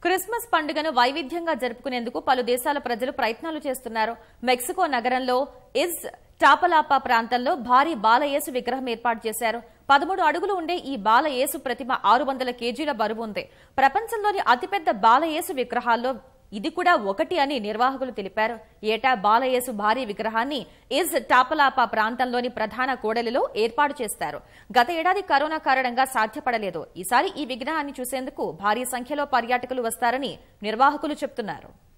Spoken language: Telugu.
క్రిస్మస్ పండుగను వైవిధ్యంగా జరుపుకునేందుకు పలు దేశాల ప్రజలు ప్రయత్నాలు చేస్తున్నారు మెక్సికో నగరంలో ఇజ్ టాపలాపా ప్రాంతంలో భారీ బాలయేసు విగ్రహం ఏర్పాటు చేశారు పదమూడు అడుగులు ఉండే ఈ బాలయేసు ప్రతిమ ఆరు వందల కేజీల బరువు ఉంది ప్రపంచంలోని అతిపెద్ద బాలయేసు విగ్రహాల్లో ఇది కూడా ఒకటి అని నిర్వాహకులు తెలిపారు ఏటా బాలయేసు భారీ విగ్రహాన్ని ఇజ్ టాపలాపా ప్రాంతంలోని ప్రధాన కూడలిలో ఏర్పాటు చేస్తారు గత ఏడాది కరోనా కారణంగా సాధ్యపడలేదు ఈసారి ఈ విగ్రహాన్ని చూసేందుకు భారీ సంఖ్యలో పర్యాటకులు వస్తారని నిర్వాహకులు చెబుతున్నారు